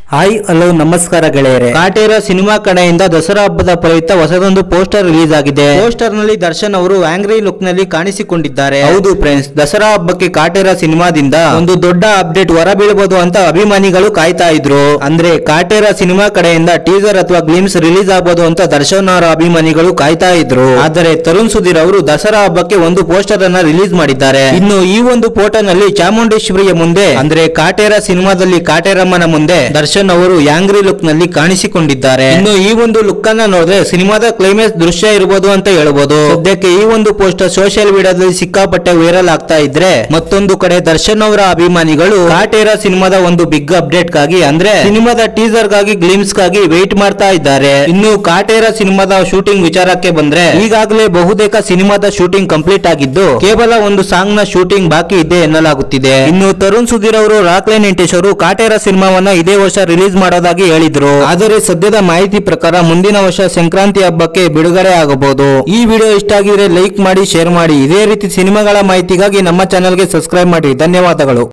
hi hello ನಮಸ್ಕಾರ ಗೆಳೆಯರೆ Kaatera cinema ಕಡೆಯಿಂದ ದಸರಾ ಹಬ್ಬದ ಪ್ರಯುಕ್ತ ಹೊಸದೊಂದು ಪೋಸ್ಟರ್ ರಿಲೀಸ್ ಆಗಿದೆ ಪೋಸ್ಟರ್ ನಲ್ಲಿ ದರ್ಶನ್ ಅವರು ಆಂಗ್ರಿ ಲುಕ್ ನಲ್ಲಿ ಕಾಣಿಸಿಕೊಂಡಿದ್ದಾರೆ ಹೌದು ಫ್ರೆಂಡ್ಸ್ ದಸರಾ ಹಬ್ಬಕ್ಕೆ ಕಾಟೇರ ಸಿನಿಮಾದಿಂದ ಒಂದು ದೊಡ್ಡ ಅಪ್ಡೇಟ್ ಹೊರಬೀಳಬಹುದು ಅಂತ ಅಭಿಮಾನಿಗಳು ಕಾಯ್ತಾ ಇದ್ರು ಅಂದ್ರೆ ಕಾಟೇರ ಸಿನಿಮಾ ಕಡೆಯಿಂದ ಟೀಸರ್ ಅಥವಾ ಗ್ಲಿಮ್ಸ್ ರಿಲೀಸ್ ಆಗಬಹುದು ಅಂತ ದರ್ಶನ್ ಅವರ ಅಭಿಮಾನಿಗಳು ಕಾಯ್ತಾ ಇದ್ರು ಆದರೆ ತರುಣ್ ಸುಧೀರ್ ಅವರು ದಸರಾ ಹಬ್ಬಕ್ಕೆ ಒಂದು ಪೋಸ್ಟರ್ ಅನ್ನ ರಿಲೀಸ್ ಮಾಡಿದ್ದಾರೆ ಇನ್ನು ಈ ಒಂದು ಫೋಟೋ ನಲ್ಲಿ ಚಾಮುಂಡೇಶ್ವರಿಯ ಮುಂದೆ ಅಂದ್ರೆ ಕಾಟೇರ ಸಿನಿಮಾದಲ್ಲಿ ಕಾಟೇರಮ್ಮನ ಮುಂದೆ ದರ್ಶನ್ ಅವರು ಯಾಂಗ್ರಿ ಲುಕ್ ನಲ್ಲಿ ಕಾಣಿಸಿಕೊಂಡಿದ್ದಾರೆ ಇನ್ನು ಈ ಒಂದು ಲುಕ್ ಅನ್ನ ನೋಡಿದ್ರೆ ಸಿನಿಮಾದ ಕ್ಲೈಮ್ಯಾಕ್ಸ್ ದೃಶ್ಯ ಇರಬಹುದು ಅಂತ ಹೇಳ್ಬೋದು ಸದ್ಯಕ್ಕೆ ಈ ಒಂದು ಪೋಸ್ಟರ್ ಸೋಷಿಯಲ್ ಮೀಡಿಯಾದಲ್ಲಿ ಸಿಕ್ಕಾಪಟ್ಟೆ ವೈರಲ್ ಆಗ್ತಾ ಇದ್ರೆ ಮತ್ತೊಂದು ಕಡೆ ದರ್ಶನ್ ಅವರ ಅಭಿಮಾನಿಗಳು ಕಾಟೇರ ಸಿನಿಮಾದ ಒಂದು ಬಿಗ್ ಅಪ್ಡೇಟ್ ಗಾಗಿ ಅಂದ್ರೆ ಸಿನಿಮಾದ ಟೀಸರ್ ಗಾಗಿ ಗ್ಲಿಮ್ಸ್ ಗಾಗಿ ವೇಟ್ ಮಾಡ್ತಾ ಇದ್ದಾರೆ ಇನ್ನು ಕಾಟೇರ ಸಿನಿಮಾದ ಶೂಟಿಂಗ್ ವಿಚಾರಕ್ಕೆ ಬಂದ್ರೆ ಈಗಾಗಲೇ ಬಹುತೇಕ ಸಿನಿಮಾದ ಶೂಟಿಂಗ್ ಕಂಪ್ಲೀಟ್ ಆಗಿದ್ದು ಕೇವಲ ಒಂದು ಸಾಂಗ್ ನ ಶೂಟಿಂಗ್ ಬಾಕಿ ಇದೆ ಎನ್ನಲಾಗುತ್ತಿದೆ ಇನ್ನು ತರುಣ್ ಸುಧೀರ್ ಅವರು ರಾಕ್ಲೈನ್ ವೆಂಕಟೇಶ್ ಅವರು ಕಾಟೇರ ಸಿನಿಮಾವನ್ನ ಇದೇ ವರ್ಷ ರಿಲೀಸ್ ಮಾಡೋದಾಗಿ ಹೇಳಿದ್ರು ಆದರೆ ಸದ್ಯದ ಮಾಹಿತಿ ಪ್ರಕಾರ ಮುಂದಿನ ವರ್ಷ ಸಂಕ್ರಾಂತಿ ಹಬ್ಬಕ್ಕೆ ಬಿಡುಗಡೆ ಆಗಬಹುದು ಈ ವಿಡಿಯೋ ಇಷ್ಟ ಆಗಿದ್ರೆ ಲೈಕ್ ಮಾಡಿ ಶೇರ್ ಮಾಡಿ ಇದೇ ರೀತಿ ಸಿನಿಮಾಗಳ ಮಾಹಿತಿಗಾಗಿ ನಮ್ಮ ಚಾನೆಲ್ಗೆ ಸಬ್ಸ್ಕ್ರೈಬ್ ಮಾಡಿ ಧನ್ಯವಾದಗಳು